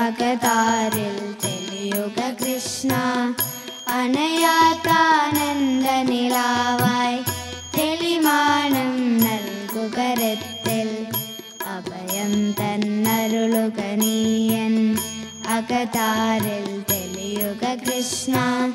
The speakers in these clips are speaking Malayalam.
അകതാരിൽ തെളിയുക കൃഷ്ണ അണയാത്താനന്ദ നിലാവായി തെളിമാനം നൽകുക രത്തിൽ അഭയം തന്നരുളുക നീയൻ അകതാരിൽ തെളിയുക കൃഷ്ണ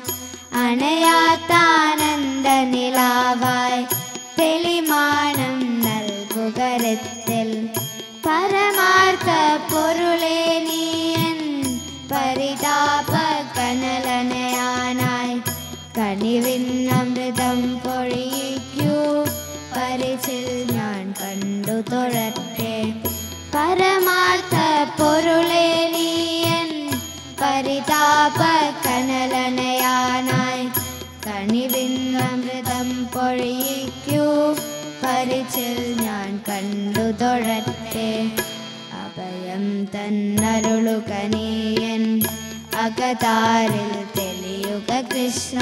അണയാത്താനന്ദ നിലാവായി തെളിമാനം നൽകുക രത്തിൽ പരമാർത്ഥ പൊരുളേ നീയൻ പരിതാപ കനലനയാനായി കനിവിന്നമൃതം പൊഴിക്കൂ പരിചിൽ ഞാൻ കണ്ടു തൊഴട്ടെ പരമാർത്ഥ പൊരുളേ നീയൻ പരിതാപ കനലനയാനായി കണിവിന്നമൃതം പൊഴിക്കൂ പരിചിൽ ഞാൻ കണ്ടു തൊഴട്ടെ അഭയം തന്നരുളുക നീയൻ അകതാരിൽ തെളിയുക കൃഷ്ണ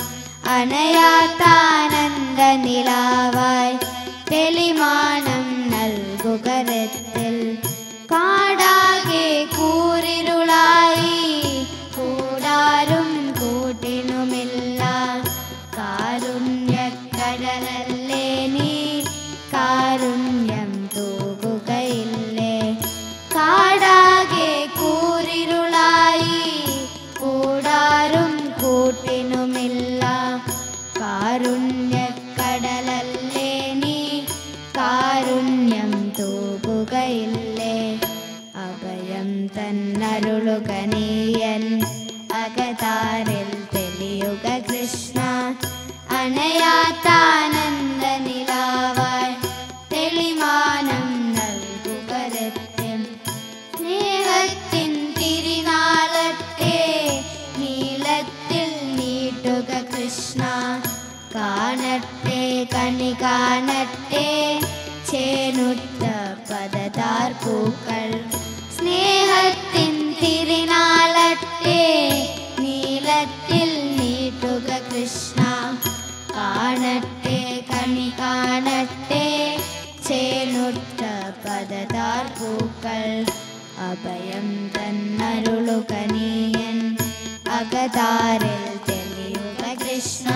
അണയാത്താനന്ദ നിലാവായി തെളിമാനം നൽകുക രത്തിൽ കാടാകെ കൂരിരുളായി കൂടാരും കൂട്ടിനുമില്ല കാരുണ്യക്കടലല്ലേ നീ കാരുണ്യം തൂകുകയില്ലേ കാടാകെ കൂരിരുളായി കൂടാരും കൂട്ടിനുമില്ല കാരുണ്യക്കടലല്ലേ നീ കാരുണ്യം തൂകുകയില്ലേ അഭയം തന്നരുളുക നീയൻ അകതാരിൽ തെളിയുക കൃഷ്ണ അണയാത്താനന്ദ നിലാവായി തെളിമാനം നൽകുക രത്യം സ്നേഹത്തിൻ തിരിനാളത്തെ നീളത്തിൽ നീട്ടുക കൃഷ്ണ കാണട്ടെ കണി കാണട്ടെ ചേനുറ്റ പദതാർ പൂക്കൾ സ്നേഹത്തിൻ തിരിനാളത്തെ നീളത്തിൽ നീട്ടുക കൃഷ്ണ കാണട്ടെ കണി കാണട്ടെ ചേനുറ്റ പദതാർ പൂക്കൾ അഭയം തന്നരുളുക നീയൻ അകതാരിൽ തെളിയുക കൃഷ്ണ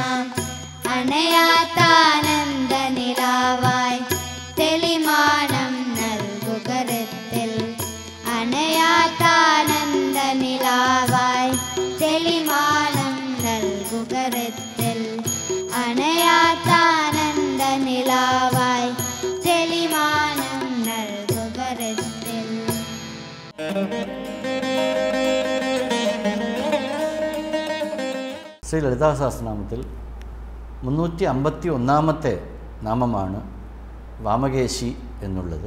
അണയാത്താനന്ദ നിലാവായി തെളിമാനം നൽകുക രത്തിൽ അണയാത്താനന്ദ നിലാവായി തെളിമാനം നൽകുക രത്തിൽ അണയാത്താനന്ദ നിലാവായി തെളിമാനം നൽകുക രത്തിൽ ശ്രീ ലളിതാ സഹസ്രനാമത്തിൽ മുന്നൂറ്റി അമ്പത്തി ഒന്നാമത്തെ നാമമാണ് വാമകേശി എന്നുള്ളത്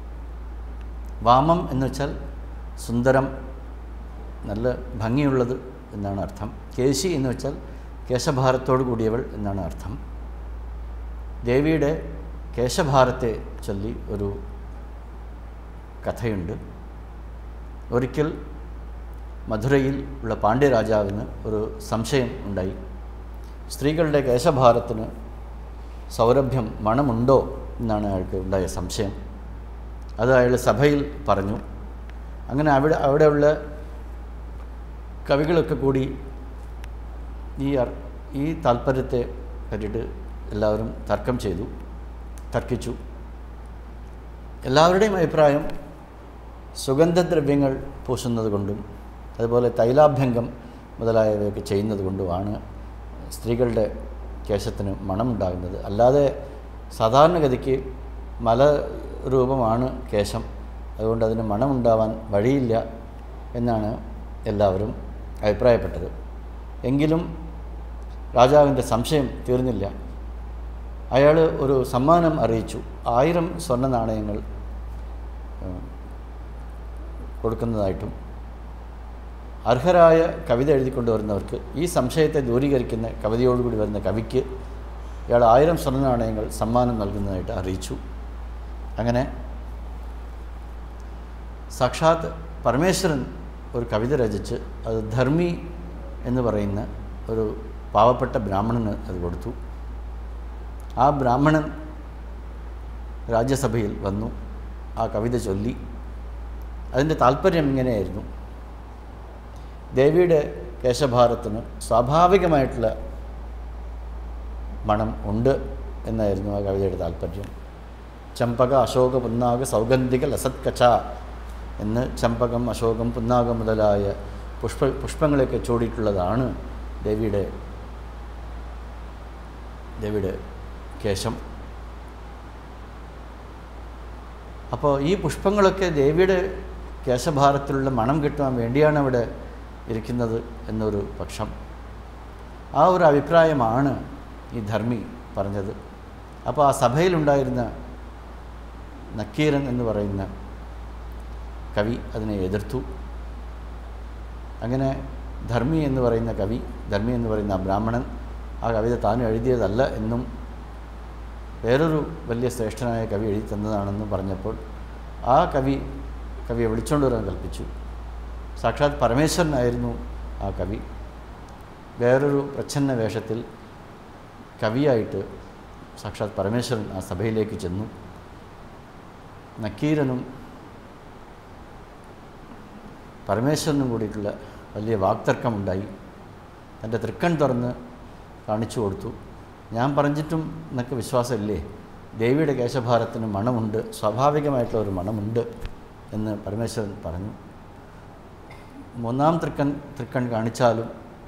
വാമം എന്ന് വെച്ചാൽ സുന്ദരം നല്ല ഭംഗിയുള്ളത് എന്നാണ് അർത്ഥം കേശി എന്ന് വെച്ചാൽ കേശഭാരത്തോടു കൂടിയവൾ എന്നാണ് അർത്ഥം ദേവിയുടെ കേശഭാരത്തെ ചൊല്ലി ഒരു കഥയുണ്ട് ഒരിക്കൽ മധുരയിൽ ഉള്ള പാണ്ഡ്യരാജാവിന് ഒരു സംശയം ഉണ്ടായി സ്ത്രീകളുടെ കേശഭാരത്തിന് സൗരഭ്യം മണമുണ്ടോ എന്നാണ് അയാൾക്ക് ഉണ്ടായ സംശയം അത് അയാൾ സഭയിൽ പറഞ്ഞു അങ്ങനെ അവിടെ അവിടെയുള്ള കവികളൊക്കെ കൂടി ഈ അർ- ഈ താല്പര്യത്തെ പറ്റിയിട്ട് എല്ലാവരും തർക്കം ചെയ്തു തർക്കിച്ചു എല്ലാവരുടെയും അഭിപ്രായം സുഗന്ധദ്രവ്യങ്ങൾ പൂശുന്നത് കൊണ്ടും അതുപോലെ തൈലാഭ്യംഗം മുതലായവയൊക്കെ ചെയ്യുന്നത് കൊണ്ടുമാണ് സ്ത്രീകളുടെ കേശത്തിന് മണമുണ്ടാകുന്നത് അല്ലാതെ സാധാരണഗതിക്ക് മല രൂപമാണ് കേശം അതുകൊണ്ട് അതിന് മണമുണ്ടാവാൻ വഴിയില്ല എന്നാണ് എല്ലാവരും അഭിപ്രായപ്പെട്ടത് എങ്കിലും രാജാവിൻ്റെ സംശയം തീർന്നില്ല അയാൾ ഒരു സമ്മാനം അറിയിച്ചു ആയിരം സ്വർണ്ണ നാണയങ്ങൾ ഏഹ്, കൊടുക്കുന്നതായിട്ടും അർഹരായ കവിത എഴുതിക്കൊണ്ടുവരുന്നവർക്ക് ഈ സംശയത്തെ ദൂരീകരിക്കുന്ന കവിതയോടുകൂടി വരുന്ന കവിക്ക് ഇയാൾ ആയിരം സ്വർണ്ണ നാണയങ്ങൾ സമ്മാനം നൽകുന്നതായിട്ട് അറിയിച്ചു അങ്ങനെ സാക്ഷാത് പരമേശ്വരൻ ഒരു കവിത രചിച്ച് അത് ധർമ്മി എന്ന് പറയുന്ന ഒരു പാവപ്പെട്ട ബ്രാഹ്മണന് അത് കൊടുത്തു ആ ബ്രാഹ്മണൻ രാജ്യസഭയിൽ വന്നു ആ കവിത ചൊല്ലി അതിൻ്റെ താല്പര്യം ഇങ്ങനെയായിരുന്നു ദേവിയുടെ കേശഭാരത്തിന് സ്വാഭാവികമായിട്ടുള്ള മണം ഉണ്ട് എന്നായിരുന്നു ആ കവിതയുടെ താല്പര്യം ചമ്പക അശോക പുന്നാക സൗഗന്ധിക ലസത്കച്ച എന്ന് ചമ്പകം അശോകം പുന്നാകം മുതലായ പുഷ്പ പുഷ്പങ്ങളെയൊക്കെ ചൂടിയിട്ടുള്ളതാണ് ദേവിയുടെ ദേവിയുടെ കേശം അപ്പോൾ ഈ പുഷ്പങ്ങളൊക്കെ ദേവിയുടെ കേശഭാരത്തിലുള്ള മണം കിട്ടുവാൻ വേണ്ടിയാണ് അവിടെ ഇരിക്കുന്നത് എന്നൊരു പക്ഷം ആ ഒരു അഭിപ്രായമാണ് ഈ ധർമ്മി പറഞ്ഞത് അപ്പോൾ ആ സഭയിലുണ്ടായിരുന്ന നക്കീരൻ എന്ന് പറയുന്ന കവി അതിനെ എതിർത്തു അങ്ങനെ ധർമ്മി എന്ന് പറയുന്ന കവി ധർമ്മി എന്ന് പറയുന്ന ആ ബ്രാഹ്മണൻ ആ കവിത താൻ എഴുതിയതല്ല എന്നും വേറൊരു വലിയ ശ്രേഷ്ഠനായ കവി എഴുതി തന്നതാണെന്ന് പറഞ്ഞപ്പോൾ ആ കവി കവിയെ വിളിച്ചുകൊണ്ട് വരാൻ കൽപ്പിച്ചു സാക്ഷാത് പരമേശ്വരനായിരുന്നു ആ കവി വേറൊരു പ്രച്ഛന്ന വേഷത്തിൽ കവിയായിട്ട് സാക്ഷാത് പരമേശ്വരൻ ആ സഭയിലേക്ക് ചെന്നു നക്കീരനും പരമേശ്വരനും കൂടിയിട്ടുള്ള വലിയ വാക്തർക്കമുണ്ടായി തൻ്റെ തൃക്കൺ തുറന്ന് കാണിച്ചു കൊടുത്തു ഞാൻ പറഞ്ഞിട്ടും നിനക്ക് വിശ്വാസമില്ലേ ദേവിയുടെ കേശഭാരത്തിന് മണമുണ്ട് സ്വാഭാവികമായിട്ടുള്ള ഒരു മണമുണ്ട് എന്ന് പരമേശ്വരൻ പറഞ്ഞു മൂന്നാം തൃക്കൺ തൃക്കൺ കാണിച്ചാലും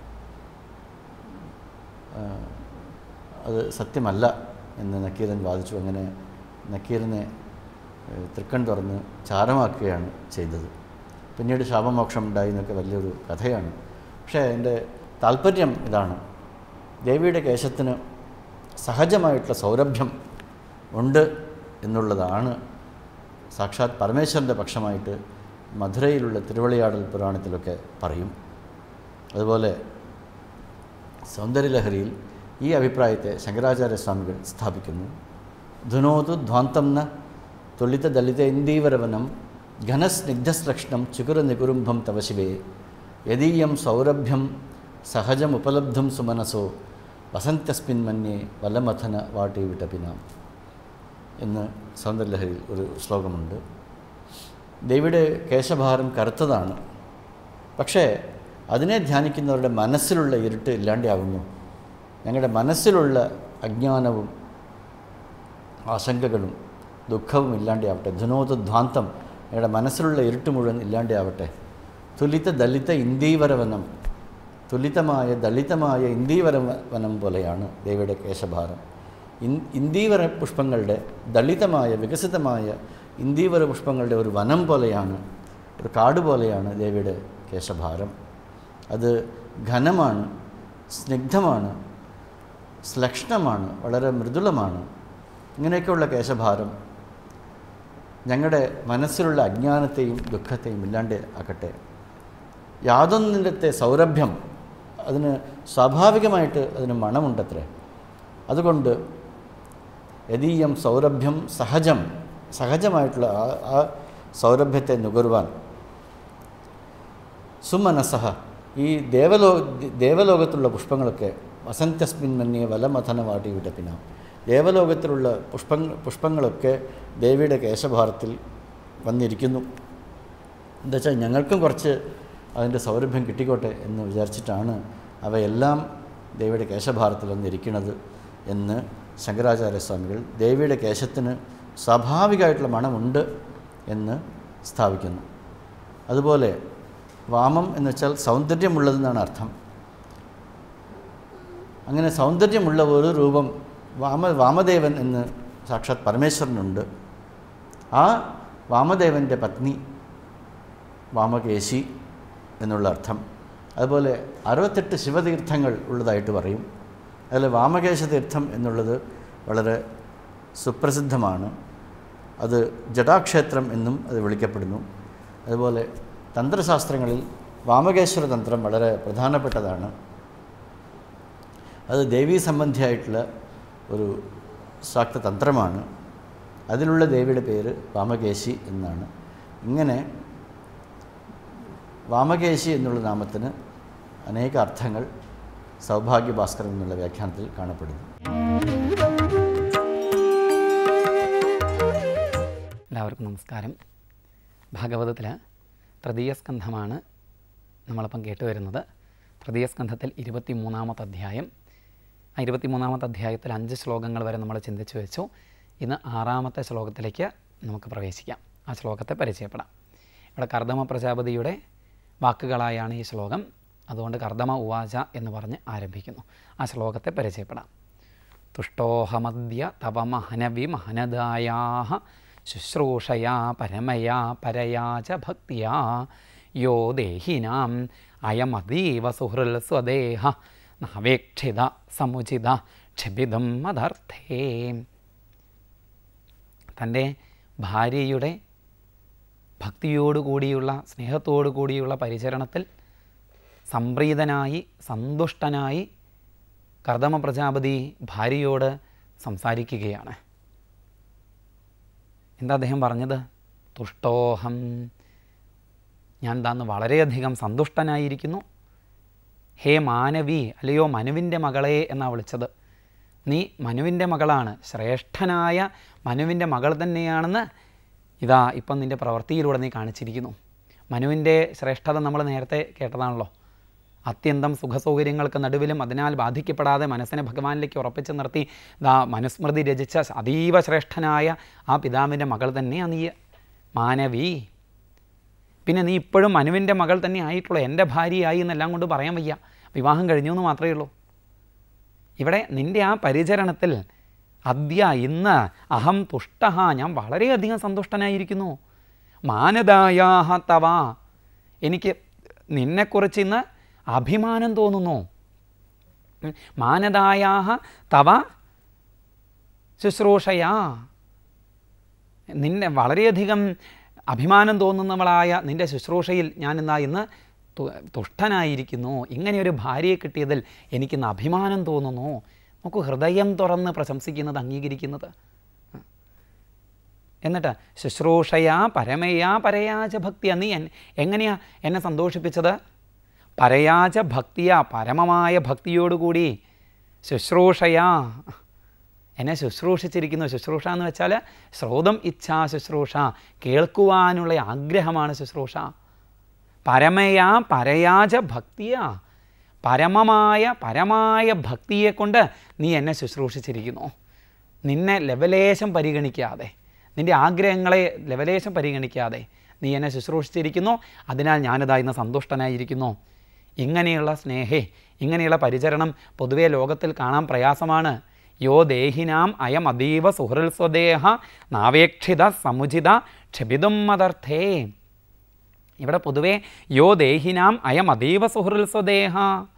ആ, അത് സത്യമല്ല എന്ന് നക്കീരൻ വാദിച്ചു അങ്ങനെ നക്കീരനെ ഏഹ്, തൃക്കൺ തുറന്ന് ചാരമാക്കുകയാണ് ചെയ്തത് പിന്നീട് ശാപമോക്ഷം ഉണ്ടായി എന്നൊക്കെ വലിയൊരു കഥയാണ് പക്ഷേ എൻ്റെ താല്പര്യം ഇതാണ് ദേവിയുടെ കേശത്തിന് സഹജമായിട്ടുള്ള സൗരഭ്യം ഉണ്ട് എന്നുള്ളതാണ് സാക്ഷാത് പരമേശ്വരൻ്റെ പക്ഷമായിട്ട് മധുരയിലുള്ള തിരുവളിയാടൽ പുരാണത്തിലൊക്കെ പറയും അതുപോലെ സൗന്ദര്യലഹരിയിൽ ഈ അഭിപ്രായത്തെ ശങ്കരാചാര്യ സ്വാമികൾ സ്ഥാപിക്കുന്നു ധുനോതു ധ്വാന്തം ന തുളിത ദളിത ഇന്ദീവരവനം ഘനസ്നിഗ്ധശ്ലക്ഷ്ണം ചുകുര നികുരുംഭം തവ ശിവേ യദീയം സൗരഭ്യം സഹജമുപലബ്ധം സുമനസോ വസന്തസ്മിൻ മന്യേ വല്ലമഥന വാട്ടി വിട്ടപിനാം എന്ന് സൗന്ദര്യലഹരിയിൽ ഒരു ശ്ലോകമുണ്ട് ദേവിയുടെ കേശഭാരം കറുത്തതാണ് പക്ഷേ അതിനെ ധ്യാനിക്കുന്നവരുടെ മനസ്സിലുള്ള ഇരുട്ട് ഇല്ലാണ്ടാകുന്നു ഞങ്ങളുടെ മനസ്സിലുള്ള അജ്ഞാനവും ആശങ്കകളും ദുഃഖവും ഇല്ലാണ്ടാവട്ടെ ധുനോതധ്വാന്തം ഞങ്ങളുടെ മനസ്സിലുള്ള ഇരുട്ട് മുഴുവൻ ഇല്ലാണ്ടാവട്ടെ തുലിത ദളിത ഇന്ദീവരവനം തുലിതമായ ദളിതമായ ഇന്ദീവരവനം പോലെയാണ് ദേവിയുടെ കേശഭാരം ഇൻ ഇന്ദീവര പുഷ്പങ്ങളുടെ ദളിതമായ വികസിതമായ ഇന്ദീവര പുഷ്പങ്ങളുടെ ഒരു വനം പോലെയാണ് ഒരു കാട് പോലെയാണ് ദേവിയുടെ കേശഭാരം അത് ഘനമാണ് സ്നിഗ്ധമാണ് ശ്ലക്ഷ്ണമാണ് വളരെ മൃദുലമാണ് ഇങ്ങനെയൊക്കെയുള്ള കേശഭാരം ഞങ്ങളുടെ മനസ്സിലുള്ള അജ്ഞാനത്തെയും ദുഃഖത്തെയും ഇല്ലാണ്ട് ആക്കട്ടെ യാതൊന്നിൻ്റെ സൗരഭ്യം അതിന് സ്വാഭാവികമായിട്ട് അതിന് മണമുണ്ടത്രേ അതുകൊണ്ട് യദീയം സൗരഭ്യം സഹജം സഹജമായിട്ടുള്ള ആ ആ സൗരഭ്യത്തെ നുകരുവാൻ സുമനസഹ ഈ ദേവലോ ദേവലോകത്തുള്ള പുഷ്പങ്ങളൊക്കെ വസന്തസ്മിൻ മന്യേ വലമഥന വാട്ടി വിടപ്പിനാം ദേവലോകത്തിലുള്ള പുഷ്പ പുഷ്പങ്ങളൊക്കെ ദേവിയുടെ കേശഭാരത്തിൽ വന്നിരിക്കുന്നു എന്താ വെച്ചാൽ ഞങ്ങൾക്കും കുറച്ച് അതിൻ്റെ സൗരഭ്യം കിട്ടിക്കോട്ടെ എന്ന് വിചാരിച്ചിട്ടാണ് അവയെല്ലാം ദേവിയുടെ കേശഭാരത്തിൽ വന്നിരിക്കുന്നത് എന്ന് ശങ്കരാചാര്യസ്വാമികൾ ദേവിയുടെ കേശത്തിന് സ്വാഭാവികമായിട്ടുള്ള മണമുണ്ട് എന്ന് സ്ഥാപിക്കുന്നു അതുപോലെ വാമം എന്ന് വെച്ചാൽ സൗന്ദര്യമുള്ളതെന്നാണ് അർത്ഥം അങ്ങനെ സൗന്ദര്യമുള്ള ഒരു രൂപം വാമ വാമദേവൻ എന്ന് സാക്ഷാത് പരമേശ്വരനുണ്ട് ആ വാമദേവൻ്റെ പത്നി വാമകേശി എന്നുള്ള അർത്ഥം അതുപോലെ അറുപത്തെട്ട് ശിവതീർത്ഥങ്ങൾ ഉള്ളതായിട്ട് പറയും അതിൽ വാമകേശ തീർത്ഥം എന്നുള്ളത് വളരെ സുപ്രസിദ്ധമാണ് അത് ജടാക്ഷേത്രം എന്നും അത് വിളിക്കപ്പെടുന്നു അതുപോലെ തന്ത്രശാസ്ത്രങ്ങളിൽ വാമകേശ്വര തന്ത്രം വളരെ പ്രധാനപ്പെട്ടതാണ് അത് ദേവീ സംബന്ധിയായിട്ടുള്ള ഒരു ശാക്ത തന്ത്രമാണ് അതിലുള്ള ദേവിയുടെ പേര് വാമകേശി എന്നാണ് ഇങ്ങനെ വാമകേശി എന്നുള്ള നാമത്തിന് അനേക അർത്ഥങ്ങൾ സൗഭാഗ്യഭാസ്കരൻ എന്നുള്ള വ്യാഖ്യാനത്തിൽ കാണപ്പെടുന്നു എല്ലാവർക്കും നമസ്കാരം ഭാഗവതത്തിൽ തൃതീയ സ്കന്ധമാണ് നമ്മളിപ്പം കേട്ടുവരുന്നത് തൃതീയ സ്കന്ധത്തിൽ ഇരുപത്തി മൂന്നാമത്തെ അധ്യായം ആ ഇരുപത്തി മൂന്നാമത്തെ അധ്യായത്തിൽ അഞ്ച് ശ്ലോകങ്ങൾ വരെ നമ്മൾ ചിന്തിച്ചു വെച്ചു ഇന്ന് ആറാമത്തെ ശ്ലോകത്തിലേക്ക് നമുക്ക് പ്രവേശിക്കാം ആ ശ്ലോകത്തെ പരിചയപ്പെടാം ഇവിടെ കർദമ പ്രജാപതിയുടെ വാക്കുകളായാണ് ഈ ശ്ലോകം അതുകൊണ്ട് കർദമ ഉവാച എന്ന് പറഞ്ഞ് ആരംഭിക്കുന്നു ആ ശ്ലോകത്തെ പരിചയപ്പെടാം തുഷ്ടോഹമദ്യ തവ മഹനവി മഹനദായാ ശുശ്രൂഷയാ പരമയാ പരയാ ച ഭക്തിയാ യോ ദേഹിനാം അയമതീവ സുഹൃൽ സ്വദേഹ നാവേക്ഷിത സമുചിത ക്ഷപിതം മദർത്ഥേ തൻ്റെ ഭാര്യയുടെ ഭക്തിയോടുകൂടിയുള്ള സ്നേഹത്തോടു കൂടിയുള്ള പരിചരണത്തിൽ സംപ്രീതനായി സന്തുഷ്ടനായി കർദമ പ്രജാപതി ഭാര്യയോട് സംസാരിക്കുകയാണ് എന്താ അദ്ദേഹം പറഞ്ഞത് തുഷ്ടോഹം ഞാൻ താന്ന് വളരെയധികം സന്തുഷ്ടനായിരിക്കുന്നു ഹേ മാനവി അല്ലയോ മനുവിൻ്റെ മകളെ എന്നാണ് വിളിച്ചത് നീ മനുവിൻ്റെ മകളാണ് ശ്രേഷ്ഠനായ മനുവിൻ്റെ മകൾ തന്നെയാണെന്ന് ഇതാ ഇപ്പം നിൻ്റെ പ്രവൃത്തിയിലൂടെ നീ കാണിച്ചിരിക്കുന്നു മനുവിൻ്റെ ശ്രേഷ്ഠത നമ്മൾ നേരത്തെ കേട്ടതാണല്ലോ അത്യന്തം സുഖസൗകര്യങ്ങൾക്ക് നടുവിലും അതിനാൽ ബാധിക്കപ്പെടാതെ മനസ്സിനെ ഭഗവാനിലേക്ക് ഉറപ്പിച്ച് നിർത്തി ദാ മനുസ്മൃതി രചിച്ച അതീവ ശ്രേഷ്ഠനായ ആ പിതാവിൻ്റെ മകൾ തന്നെയാണ് നീ മാനവി പിന്നെ നീ ഇപ്പോഴും മനുവിൻ്റെ മകൾ തന്നെ ആയിട്ടുള്ളൂ എൻ്റെ ഭാര്യയായി എന്നെല്ലാം കൊണ്ട് പറയാൻ വയ്യ വിവാഹം കഴിഞ്ഞു എന്ന് മാത്രമേ ഉള്ളൂ ഇവിടെ നിൻ്റെ ആ പരിചരണത്തിൽ അദ്യ ഇന്ന് അഹം തുഷ്ട ഞാൻ വളരെയധികം സന്തുഷ്ടനായിരിക്കുന്നു മാനദായാഹ തവ എനിക്ക് നിന്നെക്കുറിച്ച് ഇന്ന് അഭിമാനം തോന്നുന്നു ഉം, മാനദായാഹ തവ ശുശ്രൂഷയാ നിന്നെ വളരെയധികം അഭിമാനം തോന്നുന്നവളായ നിൻ്റെ ശുശ്രൂഷയിൽ ഞാനിന്നാ ഇന്ന് തു- തുഷ്ടനായിരിക്കുന്നു ഇങ്ങനെയൊരു ഭാര്യയെ കിട്ടിയതിൽ എനിക്കിന്ന് അഭിമാനം തോന്നുന്നു നമുക്ക് ഹൃദയം തുറന്ന് പ്രശംസിക്കുന്നത് അംഗീകരിക്കുന്നത് എന്നിട്ട് ശുശ്രൂഷയാ പരമയാ പരയാച ഭക്തിയ നീ എൻ എങ്ങനെയാ എന്നെ സന്തോഷിപ്പിച്ചത് പരയാച ഭക്തിയ പരമമായ ഭക്തിയോടുകൂടി ശുശ്രൂഷയാ എന്നെ ശുശ്രൂഷിച്ചിരിക്കുന്നു ശുശ്രൂഷ എന്ന് വെച്ചാൽ ശ്രോതം ഇച്ഛാ ശുശ്രൂഷ കേൾക്കുവാനുള്ള ആഗ്രഹമാണ് ശുശ്രൂഷ പരമയാ പരയാച ഭക്തിയാ പരമമായ പരമായ ഭക്തിയെ കൊണ്ട് നീ എന്നെ ശുശ്രൂഷിച്ചിരിക്കുന്നു നിന്നെ ലവലേശം പരിഗണിക്കാതെ നിൻ്റെ ആഗ്രഹങ്ങളെ ലവലേശം പരിഗണിക്കാതെ നീ എന്നെ ശുശ്രൂഷിച്ചിരിക്കുന്നു അതിനാൽ ഞാനിതാ ഇന്ന് സന്തുഷ്ടനായിരിക്കുന്നു ഇങ്ങനെയുള്ള സ്നേഹേ ഇങ്ങനെയുള്ള പരിചരണം പൊതുവേ ലോകത്തിൽ കാണാൻ പ്രയാസമാണ് യോ ദേഹിനാം അയം അതീവ സുഹൃൽ സ്വദേഹ നാവേക്ഷിത സമുചിത ക്ഷപിതും മദർത്ഥേ ഇവിടെ പൊതുവേ യോ ദേഹിനാം അയം അതീവ സുഹൃൽ സ്വദേഹ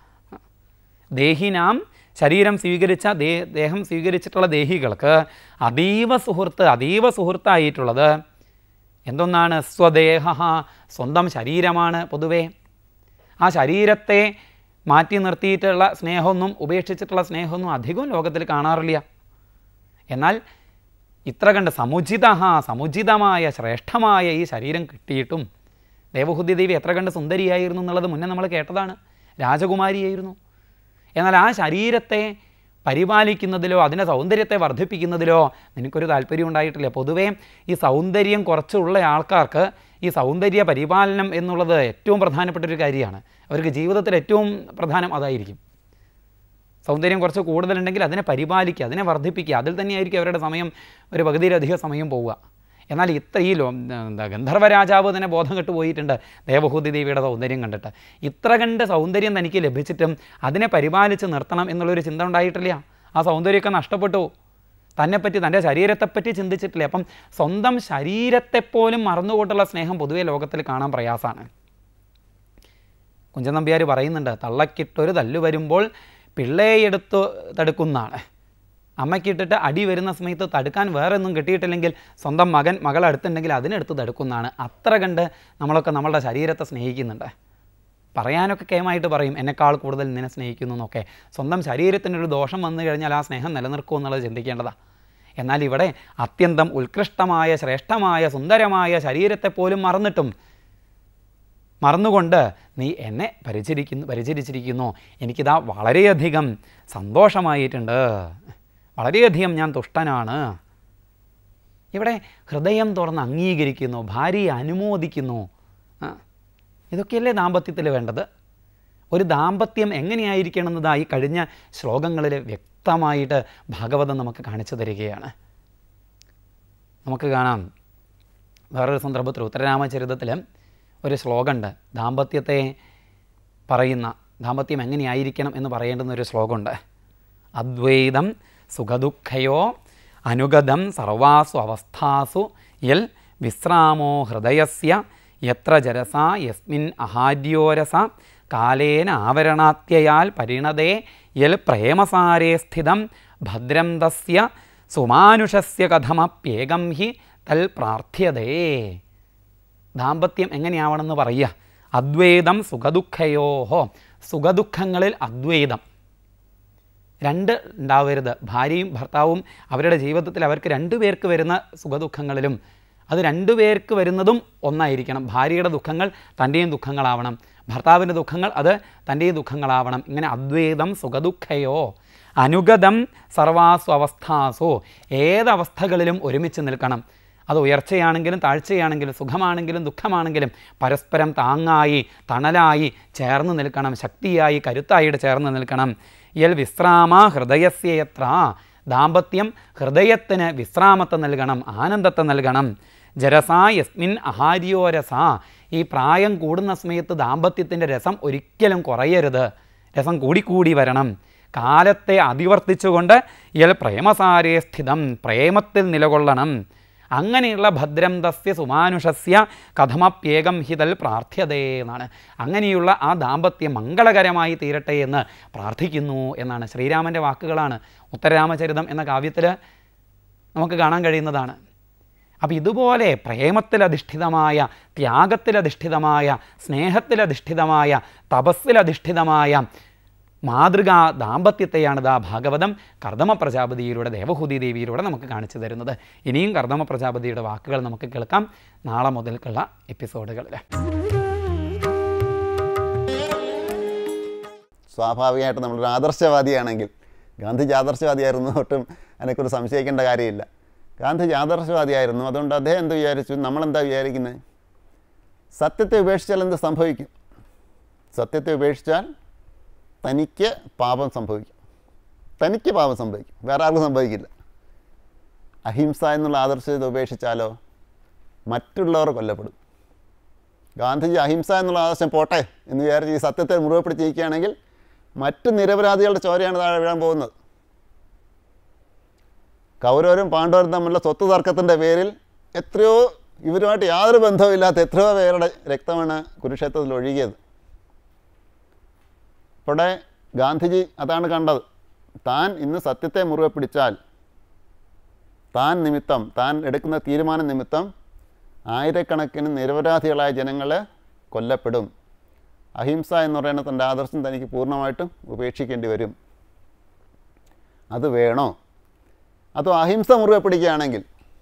ദേഹിനാം ശരീരം സ്വീകരിച്ച ദേ ദേഹം സ്വീകരിച്ചിട്ടുള്ള ദേഹികൾക്ക് അതീവ സുഹൃത്ത് അതീവ സുഹൃത്തായിട്ടുള്ളത് എന്തൊന്നാണ് സ്വദേഹ സ്വന്തം ശരീരമാണ് പൊതുവേ ആ ശരീരത്തെ മാറ്റി നിർത്തിയിട്ടുള്ള സ്നേഹമൊന്നും ഉപേക്ഷിച്ചിട്ടുള്ള സ്നേഹമൊന്നും അധികവും ലോകത്തിൽ കാണാറില്ല എന്നാൽ ഇത്ര കണ്ട് സമുചിത സമുചിതമായ ശ്രേഷ്ഠമായ ഈ ശരീരം കിട്ടിയിട്ടും ദേവഹുതി ദേവി എത്ര കണ്ട് സുന്ദരിയായിരുന്നു എന്നുള്ളത് മുന്നേ നമ്മൾ കേട്ടതാണ് രാജകുമാരിയായിരുന്നു എന്നാൽ ആ ശരീരത്തെ പരിപാലിക്കുന്നതിലോ അതിൻ്റെ സൗന്ദര്യത്തെ വർദ്ധിപ്പിക്കുന്നതിലോ നിനക്കൊരു താല്പര്യം ഉണ്ടായിട്ടില്ല പൊതുവേ ഈ സൗന്ദര്യം കുറച്ചുള്ള ആൾക്കാർക്ക് ഈ സൗന്ദര്യ പരിപാലനം എന്നുള്ളത് ഏറ്റവും പ്രധാനപ്പെട്ട ഒരു കാര്യമാണ് അവർക്ക് ജീവിതത്തിൽ ഏറ്റവും പ്രധാനം അതായിരിക്കും സൗന്ദര്യം കുറച്ച് കൂടുതലുണ്ടെങ്കിൽ അതിനെ പരിപാലിക്കുക അതിനെ വർദ്ധിപ്പിക്കുക അതിൽ തന്നെയായിരിക്കും അവരുടെ സമയം ഒരു പകുതിയിലധികം സമയം പോവുക എന്നാൽ ഇത്ര ഈ ലോ എന്താ ഗന്ധർവ രാജാവ് തന്നെ ബോധം കെട്ട് പോയിട്ടുണ്ട് ദേവഹൂതി ദേവിയുടെ സൗന്ദര്യം കണ്ടിട്ട് ഇത്ര കണ്ട് സൗന്ദര്യം തനിക്ക് ലഭിച്ചിട്ടും അതിനെ പരിപാലിച്ച് നിർത്തണം എന്നുള്ളൊരു ചിന്ത ഉണ്ടായിട്ടില്ല ആ സൗന്ദര്യമൊക്കെ നഷ്ടപ്പെട്ടു തന്നെപ്പറ്റി തൻ്റെ ശരീരത്തെപ്പറ്റി ചിന്തിച്ചിട്ടില്ല അപ്പം സ്വന്തം ശരീരത്തെപ്പോലും മറന്നുകൊണ്ടുള്ള സ്നേഹം പൊതുവെ ലോകത്തിൽ കാണാൻ പ്രയാസമാണ് കുഞ്ചൻ നമ്പ്യാർ പറയുന്നുണ്ട് തള്ളക്കിട്ടൊരു തല്ലു വരുമ്പോൾ പിള്ളയെടുത്ത് തടുക്കുന്നതാണ് അമ്മയ്ക്കിട്ടിട്ട് അടി വരുന്ന സമയത്ത് തടുക്കാൻ വേറെ ഒന്നും കിട്ടിയിട്ടില്ലെങ്കിൽ സ്വന്തം മകൻ മകൾ അടുത്തുണ്ടെങ്കിൽ അതിനെടുത്ത് തടുക്കുന്നതാണ് അത്ര കണ്ട് നമ്മളൊക്കെ നമ്മളുടെ ശരീരത്തെ സ്നേഹിക്കുന്നുണ്ട് പറയാനൊക്കെ കേമായിട്ട് പറയും എന്നെക്കാൾ കൂടുതൽ നിന്നെ സ്നേഹിക്കുന്നു എന്നൊക്കെ സ്വന്തം ശരീരത്തിനൊരു ദോഷം വന്നു കഴിഞ്ഞാൽ ആ സ്നേഹം നിലനിർക്കുമോ എന്നുള്ളത് ചിന്തിക്കേണ്ടതാണ് എന്നാൽ ഇവിടെ അത്യന്തം ഉത്കൃഷ്ടമായ ശ്രേഷ്ഠമായ സുന്ദരമായ ശരീരത്തെ പോലും മറന്നിട്ടും മറന്നുകൊണ്ട് നീ എന്നെ പരിചരിക്കുന്നു പരിചരിച്ചിരിക്കുന്നു എനിക്കിതാ വളരെയധികം സന്തോഷമായിട്ടുണ്ട് വളരെയധികം ഞാൻ തുഷ്ടനാണ് ഇവിടെ ഹൃദയം തുറന്ന് അംഗീകരിക്കുന്നു ഭാര്യയെ അനുമോദിക്കുന്നു ആ. ഇതൊക്കെയല്ലേ ദാമ്പത്യത്തിൽ വേണ്ടത് ഒരു ദാമ്പത്യം എങ്ങനെയായിരിക്കണമെന്നതായി കഴിഞ്ഞ ശ്ലോകങ്ങളിൽ വ്യക്തമായിട്ട് ഭാഗവതം നമുക്ക് കാണിച്ചു തരികയാണ് നമുക്ക് കാണാം വേറൊരു സന്ദർഭത്തിൽ ഉത്തരരാമചരിതത്തിൽ ഒരു ശ്ലോകമുണ്ട് ദാമ്പത്യത്തെ പറയുന്ന ദാമ്പത്യം എങ്ങനെയായിരിക്കണം എന്ന് പറയേണ്ടുന്ന ഒരു ശ്ലോകമുണ്ട് അദ്വൈതം സുഖദുഃഖയോ അനുഗതം സർവാസു അവസ്ഥാസു യൽ വിശ്രാമോ ഹൃദയസ്യ യത്ര ജരസ യസ്മിൻ അഹാര്യോരസ കാലേന ആവരണാത്യയാൽ പരിണതേ യൽ പ്രേമസാരേ സ്ഥിതം ഭദ്രം തസ്യ സുമാനുഷസ്യ കഥമപ്യേകം ഹി തൽ പ്രാർത്ഥ്യതേ ദാമ്പത്യം എങ്ങനെയാവണമെന്ന് പറയുക അദ്വൈതം സുഖദുഃഖയോഹോ സുഖദുഃഖങ്ങളിൽ അദ്വൈതം രണ്ട് ഉണ്ടാവരുത് ഭാര്യയും ഭർത്താവും അവരുടെ ജീവിതത്തിൽ അവർക്ക് രണ്ടു പേർക്ക് വരുന്ന സുഖദുഃഖങ്ങളിലും അത് രണ്ടു പേർക്ക് വരുന്നതും ഒന്നായിരിക്കണം ഭാര്യയുടെ ദുഃഖങ്ങൾ തൻ്റെയും ദുഃഖങ്ങളാവണം ഭർത്താവിൻ്റെ ദുഃഖങ്ങൾ അത് തൻ്റെയും ദുഃഖങ്ങളാവണം ഇങ്ങനെ അദ്വൈതം സുഖദുഃഖയോ അനുഗതം സർവാസു അവസ്ഥാസു ഏതവസ്ഥകളിലും ഒരുമിച്ച് നിൽക്കണം അത് ഉയർച്ചയാണെങ്കിലും താഴ്ചയാണെങ്കിലും സുഖമാണെങ്കിലും ദുഃഖമാണെങ്കിലും പരസ്പരം താങ്ങായി തണലായി ചേർന്ന് നിൽക്കണം ശക്തിയായി കരുത്തായിട്ട് ചേർന്ന് നിൽക്കണം യൽ വിശ്രാമ ഹൃദയസ്യത്ര ദാമ്പത്യം ഹൃദയത്തിന് വിശ്രാമത്തെ നൽകണം ആനന്ദത്തെ നൽകണം ജരസ യസ്മിൻ അഹാര്യോരസ ഈ പ്രായം കൂടുന്ന സമയത്ത് ദാമ്പത്യത്തിൻ്റെ രസം ഒരിക്കലും കുറയരുത് രസം കൂടിക്കൂടി വരണം കാലത്തെ അതിവർത്തിച്ചുകൊണ്ട് ഇയാൾ പ്രേമസാരേ സ്ഥിതം പ്രേമത്തിൽ നിലകൊള്ളണം അങ്ങനെയുള്ള ഭദ്രം തസ്യ സുമാനുഷസ്യ കഥമപ്യേകം ഹിതൽ പ്രാർത്ഥ്യതേ എന്നാണ് അങ്ങനെയുള്ള ആ ദാമ്പത്യം മംഗളകരമായി തീരട്ടെ എന്ന് പ്രാർത്ഥിക്കുന്നു എന്നാണ് ശ്രീരാമൻ്റെ വാക്കുകളാണ് ഉത്തരരാമചരിതം എന്ന കാവ്യത്തിൽ നമുക്ക് കാണാൻ കഴിയുന്നതാണ് അപ്പോൾ ഇതുപോലെ പ്രേമത്തിലധിഷ്ഠിതമായ ത്യാഗത്തിലധിഷ്ഠിതമായ സ്നേഹത്തിലധിഷ്ഠിതമായ തപസ്സിലധിഷ്ഠിതമായ മാതൃകാ ദാമ്പത്യത്തെയാണ് ദാ ഭാഗവതം കർദമ പ്രജാപതിയിലൂടെ ദേവഹൂതി ദേവിയിലൂടെ നമുക്ക് കാണിച്ചു തരുന്നത് ഇനിയും കർദമ പ്രജാപതിയുടെ വാക്കുകൾ നമുക്ക് കേൾക്കാം നാളെ മുതൽക്കുള്ള എപ്പിസോഡുകളിൽ സ്വാഭാവികമായിട്ട് നമ്മളൊരു ആദർശവാദിയാണെങ്കിൽ ഗാന്ധിജി ആദർശവാദിയായിരുന്നു ഒട്ടും അതിനെക്കുറിച്ച് സംശയിക്കേണ്ട കാര്യമില്ല ഗാന്ധിജി ആദർശവാദിയായിരുന്നു അതുകൊണ്ട് അദ്ദേഹം എന്ത് വിചാരിച്ചു നമ്മളെന്താ വിചാരിക്കുന്നത് സത്യത്തെ ഉപേക്ഷിച്ചാൽ എന്ത് സംഭവിക്കും സത്യത്തെ ഉപേക്ഷിച്ചാൽ തനിക്ക് പാപം സംഭവിക്കും തനിക്ക് പാപം സംഭവിക്കും വേറെ ആർക്കും സംഭവിക്കില്ല അഹിംസ എന്നുള്ള ആദർശത്തെ ഉപേക്ഷിച്ചാലോ മറ്റുള്ളവർ കൊല്ലപ്പെടും ഗാന്ധിജി അഹിംസ എന്നുള്ള ആദർശം പോട്ടെ എന്ന് വിചാരിച്ച് ഈ സത്യത്തെ മുറുകെ പിടിച്ചിരിക്കുകയാണെങ്കിൽ മറ്റ് നിരപരാധികളുടെ ചോരയാണ് താഴെ വീഴാൻ പോകുന്നത് കൗരവരും പാണ്ഡവരും തമ്മിലുള്ള സ്വത്ത് തർക്കത്തിൻ്റെ പേരിൽ എത്രയോ ഇവരുമായിട്ട് യാതൊരു ബന്ധവുമില്ലാത്ത എത്രയോ പേരുടെ രക്തമാണ് കുരുക്ഷേത്രത്തിൽ ഒഴുകിയത് ഇവിടെ ഗാന്ധിജി അതാണ് കണ്ടത് താൻ ഇന്ന് സത്യത്തെ മുറുകെ പിടിച്ചാൽ താൻ നിമിത്തം താൻ എടുക്കുന്ന തീരുമാനം നിമിത്തം ആയിരക്കണക്കിന് നിരപരാധികളായ ജനങ്ങൾ കൊല്ലപ്പെടും അഹിംസ എന്ന് പറയുന്ന തൻ്റെ ആദർശം തനിക്ക് പൂർണ്ണമായിട്ടും ഉപേക്ഷിക്കേണ്ടി വരും അത് വേണോ അതോ അഹിംസ മുറുകെ പിടിക്കുകയാണെങ്കിൽ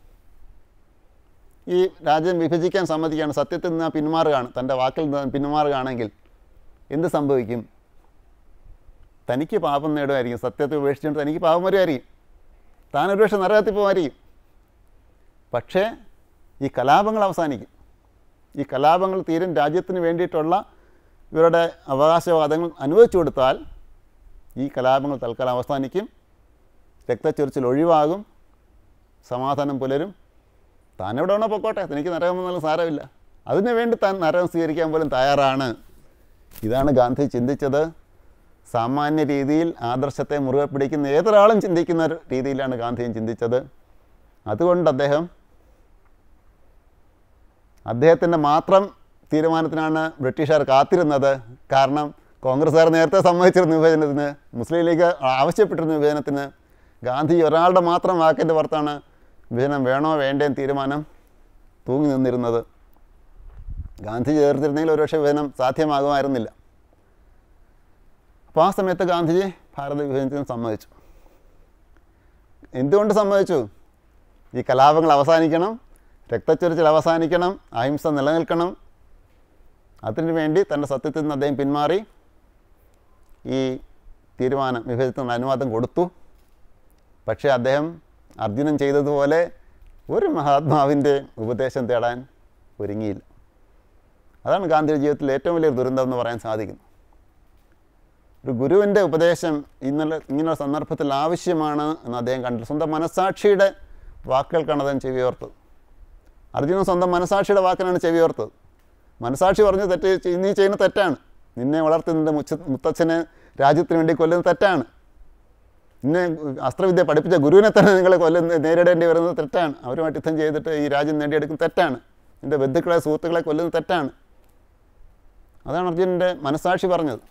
ഈ രാജ്യം വിഭജിക്കാൻ സമ്മതിക്കുകയാണ് സത്യത്തിൽ നിന്ന് പിന്മാറുകയാണ് തൻ്റെ വാക്കിൽ നിന്ന് പിന്മാറുകയാണെങ്കിൽ എന്ത് സംഭവിക്കും തനിക്ക് പാപം നേടുമായിരിക്കും സത്യത്തെ ഉപേക്ഷിച്ചുകൊണ്ട് തനിക്ക് പാപം വരുമായിരിക്കും താൻ ഒരുപക്ഷെ നരകത്തിൽ പോകുമായിരിക്കും പക്ഷേ ഈ കലാപങ്ങൾ അവസാനിക്കും ഈ കലാപങ്ങൾ തീരും രാജ്യത്തിന് വേണ്ടിയിട്ടുള്ള ഇവരുടെ അവകാശവാദങ്ങൾ അനുവദിച്ചു കൊടുത്താൽ ഈ കലാപങ്ങൾ തൽക്കാലം അവസാനിക്കും രക്തച്ചൊരിച്ചിൽ ഒഴിവാകും സമാധാനം പുലരും താൻ എവിടെ വേണോ പൊക്കോട്ടെ തനിക്ക് നരകം വന്നാലും സാരമില്ല അതിനു വേണ്ടി താൻ നരകം സ്വീകരിക്കാൻ പോലും തയ്യാറാണ് ഇതാണ് ഗാന്ധി ചിന്തിച്ചത് സാമാന്യ രീതിയിൽ ആദർശത്തെ മുറുകെ പിടിക്കുന്ന ഏതൊരാളും ചിന്തിക്കുന്ന ഒരു രീതിയിലാണ് ഗാന്ധിയും ചിന്തിച്ചത് അതുകൊണ്ട് അദ്ദേഹം അദ്ദേഹത്തിൻ്റെ മാത്രം തീരുമാനത്തിനാണ് ബ്രിട്ടീഷുകാർ കാത്തിരുന്നത് കാരണം കോൺഗ്രസ്സുകാർ നേരത്തെ സമ്മതിച്ചിരുന്നു വിഭജനത്തിന് മുസ്ലിം ലീഗ് ആവശ്യപ്പെട്ടിരുന്നു വിഭജനത്തിന് ഗാന്ധി ഒരാളുടെ മാത്രം വാക്കിൻ്റെ പുറത്താണ് വിഭജനം വേണോ വേണ്ടേന്ന് തീരുമാനം തൂങ്ങി നിന്നിരുന്നത് ഗാന്ധി ചേർത്തിരുന്നെങ്കിൽ ഒരുപക്ഷെ വിഭജനം സാധ്യമാകുമായിരുന്നില്ല അപ്പോൾ ആ സമയത്ത് ഗാന്ധിജി ഭാരത വിഭജനത്തിന് സമ്മതിച്ചു എന്തുകൊണ്ട് സമ്മതിച്ചു ഈ കലാപങ്ങൾ അവസാനിക്കണം രക്തച്ചൊരിച്ചിൽ അവസാനിക്കണം അഹിംസ നിലനിൽക്കണം അതിനു വേണ്ടി തൻ്റെ സത്യത്തിൽ നിന്ന് അദ്ദേഹം പിന്മാറി ഈ തീരുമാനം വിഭജനത്തിന് അനുവാദം കൊടുത്തു പക്ഷേ അദ്ദേഹം അർജുനൻ ചെയ്തതുപോലെ ഒരു മഹാത്മാവിൻ്റെ ഉപദേശം തേടാൻ ഒരുങ്ങിയില്ല അതാണ് ഗാന്ധിയുടെ ജീവിതത്തിൽ ഏറ്റവും വലിയൊരു ദുരന്തം എന്ന് പറയാൻ സാധിക്കുന്നു ഒരു ഗുരുവിൻ്റെ ഉപദേശം ഇന്നലെ ഇങ്ങനെയുള്ള സന്ദർഭത്തിൽ ആവശ്യമാണ് എന്ന് അദ്ദേഹം കണ്ടു സ്വന്തം മനസാക്ഷിയുടെ വാക്കുകൾക്കാണ് അദ്ദേഹം ചെവിയോർത്തത് അർജുനൻ സ്വന്തം മനസാക്ഷിയുടെ വാക്കിനാണ് ചെവിയോർത്തത് മനസാക്ഷി പറഞ്ഞ തെറ്റ് ചെയ്- നീ ചെയ്യുന്ന തെറ്റാണ് നിന്നെ വളർത്തി നിൻ്റെ മുച്ച മുത്തച്ഛനെ രാജ്യത്തിന് വേണ്ടി കൊല്ലുന്നത് തെറ്റാണ് നിന്നെ അസ്ത്രവിദ്യ പഠിപ്പിച്ച ഗുരുവിനെ തന്നെ നിങ്ങൾ കൊല്ലുന്ന നേരിടേണ്ടി വരുന്നത് തെറ്റാണ് അവരുമായിട്ട് യുദ്ധം ചെയ്തിട്ട് ഈ രാജ്യം നേടിയെടുക്കുന്നത് തെറ്റാണ് നിൻ്റെ ബന്ധുക്കളെ സുഹൃത്തുക്കളെ കൊല്ലുന്നത് തെറ്റാണ് അതാണ് അർജുനൻ്റെ മനസാക്ഷി പറഞ്ഞത്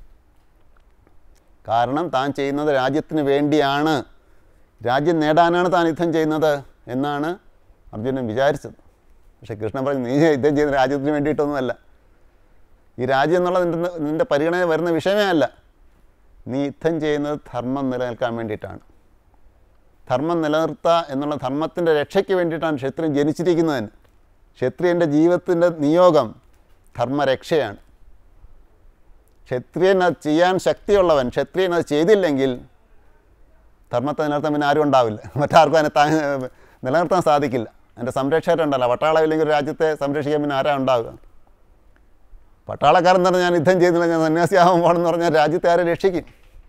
കാരണം താൻ ചെയ്യുന്നത് രാജ്യത്തിന് വേണ്ടിയാണ് രാജ്യം നേടാനാണ് താൻ യുദ്ധം ചെയ്യുന്നത് എന്നാണ് അർജുനൻ വിചാരിച്ചത് പക്ഷേ കൃഷ്ണൻ പറഞ്ഞു നീ യുദ്ധം ചെയ്യുന്ന രാജ്യത്തിന് വേണ്ടിയിട്ടൊന്നുമല്ല ഈ രാജ്യം എന്നുള്ളത് നിൻ്റെ നിൻ്റെ പരിഗണന വരുന്ന വിഷയമേ അല്ല നീ യുദ്ധം ചെയ്യുന്നത് ധർമ്മം നിലനിൽക്കാൻ വേണ്ടിയിട്ടാണ് ധർമ്മം നിലനിർത്തുക എന്നുള്ള ധർമ്മത്തിൻ്റെ രക്ഷയ്ക്ക് വേണ്ടിയിട്ടാണ് ക്ഷത്രിയൻ ജനിച്ചിരിക്കുന്നതിന് ക്ഷത്രിയൻ്റെ ജീവിതത്തിൻ്റെ നിയോഗം ധർമ്മരക്ഷയാണ് ക്ഷത്രിയൻ അത് ചെയ്യാൻ ശക്തിയുള്ളവൻ ക്ഷത്രിയൻ അത് ചെയ്തില്ലെങ്കിൽ ധർമ്മത്തെ നിലനിർത്താൻ പിന്നെ ആരും ഉണ്ടാവില്ല മറ്റാർക്കും അതിനെ താ നിലനിർത്താൻ സാധിക്കില്ല അതിൻ്റെ സംരക്ഷകരുണ്ടല്ലോ പട്ടാളമില്ലെങ്കിൽ ഒരു രാജ്യത്തെ സംരക്ഷിക്കാൻ പിന്നെ ആരാ ഉണ്ടാവുക പട്ടാളക്കാരൻ തന്നെ ഞാൻ യുദ്ധം ചെയ്യുന്നില്ല ഞാൻ സന്യാസിയാവാൻ പോകണമെന്ന് പറഞ്ഞാൽ രാജ്യത്തെ ആരെ രക്ഷിക്കും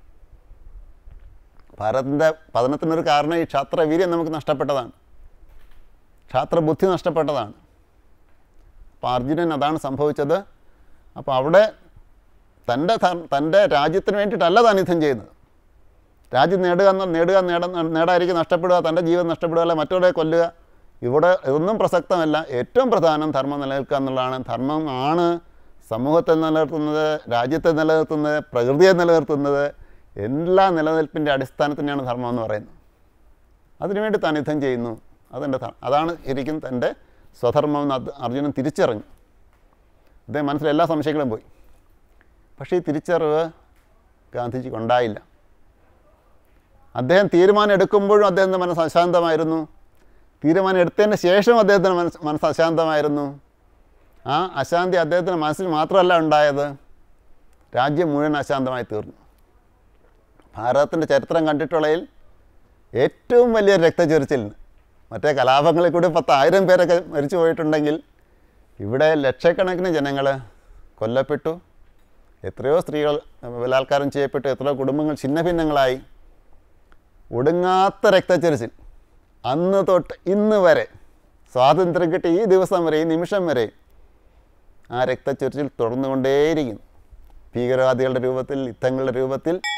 ഭാരതത്തിൻ്റെ പതനത്തിനൊരു കാരണം ഈ ക്ഷാത്രവീര്യം നമുക്ക് നഷ്ടപ്പെട്ടതാണ് ക്ഷാത്രബുദ്ധി നഷ്ടപ്പെട്ടതാണ് അപ്പോൾ അർജുനൻ അതാണ് സംഭവിച്ചത് അപ്പോൾ അവിടെ തൻ്റെ ധർ- തൻ്റെ രാജ്യത്തിന് വേണ്ടിയിട്ടല്ല താൻ യുദ്ധം ചെയ്യുന്നത് രാജ്യം നേടുക എന്ന് നേടുക നേട നേടാതിരിക്കും നഷ്ടപ്പെടുക തൻ്റെ ജീവൻ നഷ്ടപ്പെടുക അല്ല മറ്റവരെ കൊല്ലുക ഇവിടെ ഇതൊന്നും പ്രസക്തമല്ല ഏറ്റവും പ്രധാനം ധർമ്മം നിലനിൽക്കുക എന്നുള്ളതാണ് ധർമ്മം ആണ് സമൂഹത്തെ നിലനിർത്തുന്നത് രാജ്യത്തെ നിലനിർത്തുന്നത് പ്രകൃതിയെ നിലനിർത്തുന്നത് എല്ലാ നിലനിൽപ്പിൻ്റെ അടിസ്ഥാനത്തിനെയാണ് ധർമ്മം എന്ന് പറയുന്നത് അതിനുവേണ്ടി താൻ യുദ്ധം ചെയ്യുന്നു അതെൻ്റെ ധ- അതാണ് ശരിക്കും തൻ്റെ സ്വധർമ്മം എന്ന് അത് അർജുനൻ തിരിച്ചറിഞ്ഞു അദ്ദേഹം മനസ്സിൽ എല്ലാ സംശയങ്ങളും പോയി പക്ഷേ ഈ തിരിച്ചറിവ് ഗാന്ധിജിക്ക് ഉണ്ടായില്ല അദ്ദേഹം തീരുമാനം എടുക്കുമ്പോഴും അദ്ദേഹത്തിൻ്റെ മനസ്സ് അശാന്തമായിരുന്നു തീരുമാനം എടുത്തതിന് ശേഷവും അദ്ദേഹത്തിൻ്റെ മനസ്സ് മനസ്സ് അശാന്തമായിരുന്നു ആ അശാന്തി അദ്ദേഹത്തിൻ്റെ മനസ്സിൽ മാത്രമല്ല ഉണ്ടായത് രാജ്യം മുഴുവൻ അശാന്തമായി തീർന്നു ഭാരതത്തിൻ്റെ ചരിത്രം കണ്ടിട്ടുള്ളതിൽ ഏറ്റവും വലിയ രക്തചൊരിച്ചിലിന് മറ്റേ കലാപങ്ങളിൽ കൂടി പത്തായിരം പേരൊക്കെ മരിച്ചു പോയിട്ടുണ്ടെങ്കിൽ ഇവിടെ ലക്ഷക്കണക്കിന് ജനങ്ങൾ കൊല്ലപ്പെട്ടു എത്രയോ സ്ത്രീകൾ ബലാത്കാരം ചെയ്യപ്പെട്ടു എത്രയോ കുടുംബങ്ങൾ ഛിന്നഭിന്നങ്ങളായി ഒടുങ്ങാത്ത രക്തച്ചൊരിച്ചിൽ അന്ന് തൊട്ട് ഇന്ന് വരെ സ്വാതന്ത്ര്യം കിട്ടിയ ഈ ദിവസം വരെ ഈ നിമിഷം വരെ ആ രക്തച്ചൊരിച്ചിൽ തുടർന്നുകൊണ്ടേയിരിക്കുന്നു ഭീകരവാദികളുടെ രൂപത്തിൽ യുദ്ധങ്ങളുടെ രൂപത്തിൽ